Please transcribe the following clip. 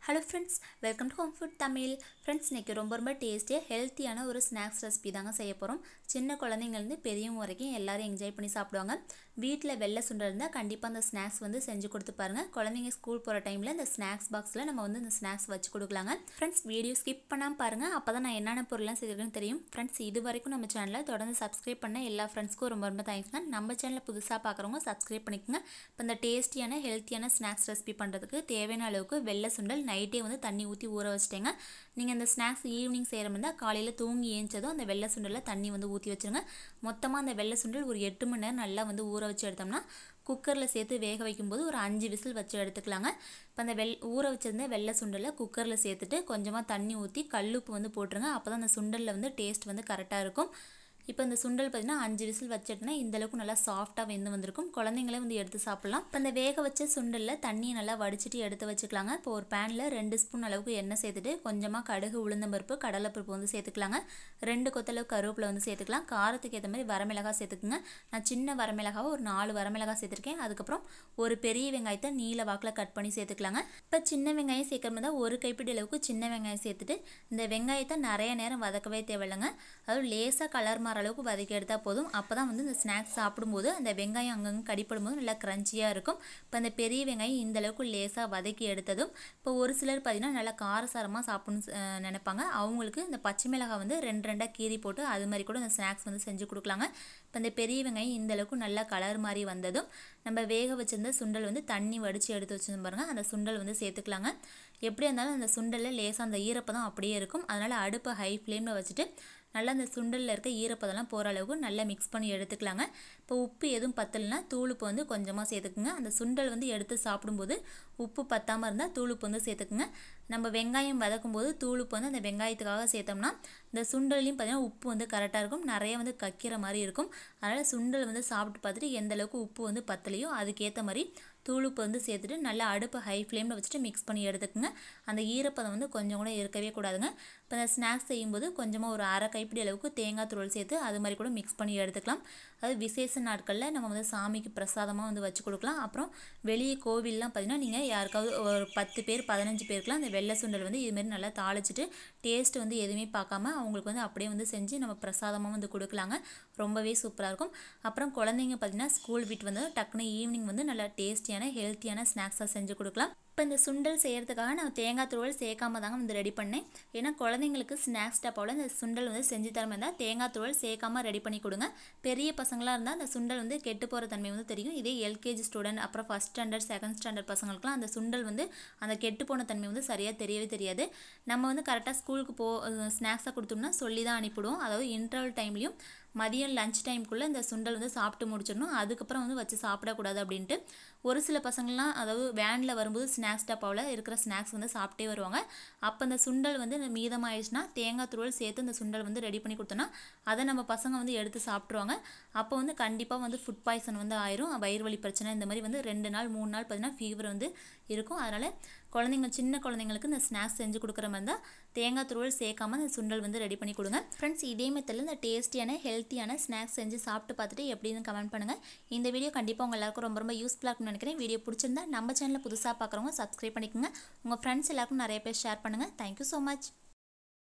hello friends welcome to home food Tamil friends இன்றைக்கி ரொம்ப ரொம்ப டேஸ்டியாக ஹெல்த்தியான ஒரு ஸ்நாக்ஸ் ரெசிபி தாங்க செய்ய போகிறோம் சின்ன குழந்தைங்கள்ந்து பெரியவங்க வரைக்கும் எல்லாரும் என்ஜாய் பண்ணி சாப்பிடுவாங்க வீட்டில் வெள்ளை சுண்டல் இருந்தால் கண்டிப்பாக அந்த ஸ்நாக்ஸ் வந்து செஞ்சு கொடுத்து பாருங்கள் குழந்தைங்க ஸ்கூல் போகிற டைமில் இந்த ஸ்நாக்ஸ் பாக்ஸில் நம்ம வந்து இந்த ஸ்நாக்ஸ் வச்சு கொடுக்கலாங்க ஃப்ரெண்ட்ஸ் வீடியோ ஸ்கிப் பண்ணாமல் பாருங்கள் அப்போ தான் நான் என்னென்ன பொருள்லாம் செய்திருக்கேன்னு தெரியும் ஃப்ரெண்ட்ஸ் இது வரைக்கும் நம்ம சேனலை தொடர்ந்து சப்ஸ்கிரைப் பண்ண எல்லா ஃப்ரெண்ட்ஸ்க்கும் ரொம்ப ரொம்ப தேங்க்ஸ்ங்க நம்ம சேனலை புதுசாக பார்க்குறவங்க சப்ஸ்கிரைப் பண்ணிக்கோங்க இப்போ இந்த டேஸ்டியான ஹெல்த்தியான ஸ்நாக்ஸ் ரெசிபி பண்ணுறதுக்கு தேவையான அளவுக்கு வெள்ளை சுண்டல் நைட்டே வந்து தண்ணி ஊற்றி ஊற வச்சிட்டேங்க நீங்கள் இந்த ஸ்நாக்ஸ் ஈவினிங் செய்கிற மாதிரி இருந்தால் காலையில் தூங்கி ஏஞ்சதும் அந்த வெள்ளை சுண்டலில் தண்ணி வந்து ஊற்றி வச்சுருங்க மொத்தமாக அந்த வெள்ளை சுண்டல் ஒரு எட்டு மணி நேரம் நல்லா வந்து ஊற வச்சு எடுத்தோம்னா குக்கரில் சேர்த்து வேக வைக்கும்போது ஒரு அஞ்சு விசில் வச்சு எடுத்துக்கலாங்க இப்போ அந்த வெள் ஊற வச்சிருந்த வெள்ளை சுண்டலை குக்கரில் சேர்த்துட்டு கொஞ்சமாக தண்ணி ஊற்றி கல்லுப்பு வந்து போட்டுருங்க அப்போ தான் அந்த சுண்டலில் வந்து டேஸ்ட் வந்து கரெக்டாக இருக்கும் இப்போ இந்த சுண்டல் பார்த்திங்கன்னா அஞ்சு விசில் வச்சிட்டுனா இந்தளவுக்கு நல்லா சாஃப்டாக வெந்து வந்திருக்கும் குழந்தைங்களே வந்து எடுத்து சாப்பிட்லாம் இப்போ அந்த வேக வச்ச சுண்டலில் தண்ணியை நல்லா வடிச்சிட்டு எடுத்து வச்சுக்கலாங்க இப்போ ஒரு பேனில் ரெண்டு ஸ்பூன் அளவுக்கு எண்ணெய் சேர்த்துட்டு கொஞ்சமாக கடுகு உளுந்தம்பருப்பு கடலைப்பருப்பு வந்து சேர்த்துக்கலாங்க ரெண்டு கொத்தளவு கருவேப்பிலை வந்து சேர்த்துக்கலாம் காரத்துக்கு ஏற்ற மாதிரி வரமிளகாய் சேர்த்துக்குங்க நான் சின்ன வரமிளகாவை ஒரு நாலு வரமிளகாய் சேர்த்துருக்கேன் அதுக்கப்புறம் ஒரு பெரிய வெங்காயத்தை நீல வாக்கில் கட் பண்ணி சேர்த்துக்கலாங்க இப்போ சின்ன வெங்காயம் சேர்க்குற மாதிரி தான் ஒரு கைப்பிடி அளவுக்கு சின்ன வெங்காயம் சேர்த்துட்டு இந்த வெங்காயத்தை நிறைய நேரம் வதக்கவே தேவையில்லைங்க அதுவும் லேசாக கலர் மாற அளவுக்கு வதக்கி எடுத்தால் போதும் அப்போ தான் வந்து இந்த ஸ்நாக்ஸ் சாப்பிடும்போது அந்த வெங்காயம் அங்கங்கே கடிப்படும் போது நல்லா க்ரன்ச்சியாக இருக்கும் இப்போ அந்த பெரிய வெங்காயம் இந்த அளவுக்கு லேசாக வதக்கி எடுத்ததும் இப்போ ஒரு சிலர் பார்த்திங்கன்னா நல்லா காரசாரமாக சாப்பிடணும்னு நினைப்பாங்க அவங்களுக்கு இந்த பச்சை மிளகாய் வந்து ரெண்டு ரெண்டாக கீறி போட்டு அது மாதிரி கூட இந்த ஸ்நாக்ஸ் வந்து செஞ்சு கொடுக்கலாங்க இப்போ இந்த பெரிய வெங்காயம் இந்த அளவுக்கு நல்லா கலர் மாதிரி வந்ததும் நம்ம வேக வச்சிருந்த சுண்டல் வந்து தண்ணி வடித்து எடுத்து வச்சிருந்தோம் பாருங்கள் அந்த சுண்டல் வந்து சேர்த்துக்கலாங்க எப்படி இருந்தாலும் அந்த சுண்டலில் லேசாக அந்த ஈரப்பதம் அப்படியே இருக்கும் அதனால் அடுப்பை ஹை ஃப்ளேமில் வச்சுட்டு நல்லா அந்த சுண்டலில் இருக்க ஈரப்பதெல்லாம் போகிற அளவுக்கு நல்லா மிக்ஸ் பண்ணி எடுத்துக்கலாங்க இப்போ உப்பு எதுவும் பத்தலைன்னா தூளுப்பு வந்து கொஞ்சமாக சேர்த்துக்குங்க அந்த சுண்டல் வந்து எடுத்து சாப்பிடும்போது உப்பு பத்தாமல் இருந்தால் தூளுப்பு வந்து சேர்த்துக்குங்க நம்ம வெங்காயம் வதக்கும் போது தூளுப்பு வந்து அந்த வெங்காயத்துக்காக சேர்த்தோம்னா இந்த சுண்டல்லையும் பார்த்திங்கன்னா உப்பு வந்து கரெக்டாக இருக்கும் நிறைய வந்து கக்கிற மாதிரி இருக்கும் அதனால் சுண்டல் வந்து சாப்பிட்டு பார்த்துட்டு எந்த அளவுக்கு உப்பு வந்து பத்தலையோ அதுக்கேற்ற மாதிரி தூளுப்பு வந்து சேர்த்துட்டு நல்லா அடுப்பை ஹை ஃப்ளேமில் வச்சுட்டு மிக்ஸ் பண்ணி எடுத்துக்கோங்க அந்த ஈரப்பதம் வந்து கொஞ்சம் கூட இருக்கவே கூடாதுங்க இப்போ இந்த ஸ்நாக்ஸ் செய்யும்போது கொஞ்சமாக ஒரு அரை கைப்பிடி அளவுக்கு தேங்காய் துருவல் சேர்த்து அது மாதிரி கூட மிக்ஸ் பண்ணி எடுத்துக்கலாம் அது விசேஷ நாட்களில் நம்ம வந்து சாமிக்கு பிரசாதமாக வந்து வச்சு கொடுக்கலாம் அப்புறம் வெளியே கோவில்லாம் பார்த்திங்கன்னா நீங்கள் யாருக்காவது ஒரு பத்து பேர் பதினஞ்சு பேருக்குலாம் அந்த வெள்ளை சுண்டல் வந்து இதுமாரி நல்லா தாளிச்சிட்டு டேஸ்ட் வந்து எதுவுமே பார்க்காம அவங்களுக்கு வந்து அப்படியே வந்து செஞ்சு நம்ம பிரசாதமாக வந்து கொடுக்கலாங்க ரொம்பவே சூப்பராக இருக்கும் அப்புறம் குழந்தைங்க பார்த்திங்கன்னா ஸ்கூல் விட்டு வந்து டக்குனு ஈவினிங் வந்து நல்லா டேஸ்டியான ஹெல்த்தியான ஸ்நாக்ஸாக செஞ்சு கொடுக்கலாம் இப்போ இந்த சுண்டல் செய்கிறதுக்காக நான் தேங்காய் துருவல் சேர்க்காம தாங்க வந்து ரெடி பண்ணேன் ஏன்னா குழந்தைங்களுக்கு ஸ்நாக்ஸ் டப்பாவில் இந்த சுண்டல் வந்து செஞ்சு தர மாதிரி இருந்தால் தேங்காய் துருவல் சேர்க்காம ரெடி பண்ணி கொடுங்க பெரிய பசங்களாக இருந்தால் அந்த சுண்டல் வந்து கெட்டு போகிற தன்மை வந்து தெரியும் இதே எல்கேஜி ஸ்டூடெண்ட் அப்புறம் ஃபஸ்ட் ஸ்டாண்டர்ட் செகண்ட் ஸ்டாண்டர்ட் பசங்களுக்குலாம் அந்த சுண்டல் வந்து அந்த கெட்டு போன தன்மை வந்து சரியாக தெரியவே தெரியாது நம்ம வந்து கரெக்டாக ஸ்கூலுக்கு போ ஸ்நாக்ஸாக கொடுத்தோம்னா சொல்லி தான் அனுப்பிவிடுவோம் அதாவது இன்டர்வல் டைம்லையும் மதியம் லஞ்ச் டைம்குள்ளே இந்த சுண்டல் வந்து சாப்பிட்டு முடிச்சிடணும் அதுக்கப்புறம் வந்து வச்சு சாப்பிடக்கூடாது அப்படின்ட்டு ஒரு சில பசங்கள்லாம் அதாவது வேனில் வரும்போது ஸ்நாக்ஸ் டப்பாவில் இருக்கிற ஸ்நாக்ஸ் வந்து சாப்பிட்டே வருவாங்க அப்போ அந்த சுண்டல் வந்து மீதமாயிடுச்சுன்னா தேங்காய் துருவல் சேர்த்து இந்த சுண்டல் வந்து ரெடி பண்ணி கொடுத்தோன்னா அதை நம்ம பசங்க வந்து எடுத்து சாப்பிட்ருவாங்க அப்போ வந்து கண்டிப்பாக வந்து ஃபுட் பாய்சன் வந்து ஆயிரும் வயிறு வலி பிரச்சனை இந்த மாதிரி வந்து ரெண்டு நாள் மூணு நாள் பார்த்தீங்கன்னா ஃபீவர் வந்து இருக்கும் அதனால் குழந்தைங்க சின்ன குழந்தைங்களுக்கு இந்த ஸ்நாக்ஸ் செஞ்சு கொடுக்குற மாதிரி தான் தேங்காய் துருவல் சேர்க்காம அந்த சுண்டல் வந்து ரெடி பண்ணி கொடுங்க ஃப்ரெண்ட்ஸ் இதே மெத்தடில் இந்த டேஸ்டியான ஹெல்த்தியான ஸ்நாக்ஸ் செஞ்சு சாப்பிட்டு பார்த்துட்டு எப்படின்னு கமெண்ட் பண்ணுங்கள் இந்த வீடியோ கண்டிப்பாக உங்கள் எல்லாருக்கும் ரொம்ப ரொம்ப யூஸ்ஃபுல்லாக இருக்கும்னு நினைக்கிறேன் வீடியோ பிடிச்சிருந்தா நம்ம சேனலில் புதுசாக பார்க்குறவங்க சப்ஸ்கிரைப் பண்ணிக்கோங்க உங்கள் ஃப்ரெண்ட்ஸ் எல்லாருக்கும் நிறைய பேர் ஷேர் பண்ணுங்கள் தேங்க்யூ ஸோ மச்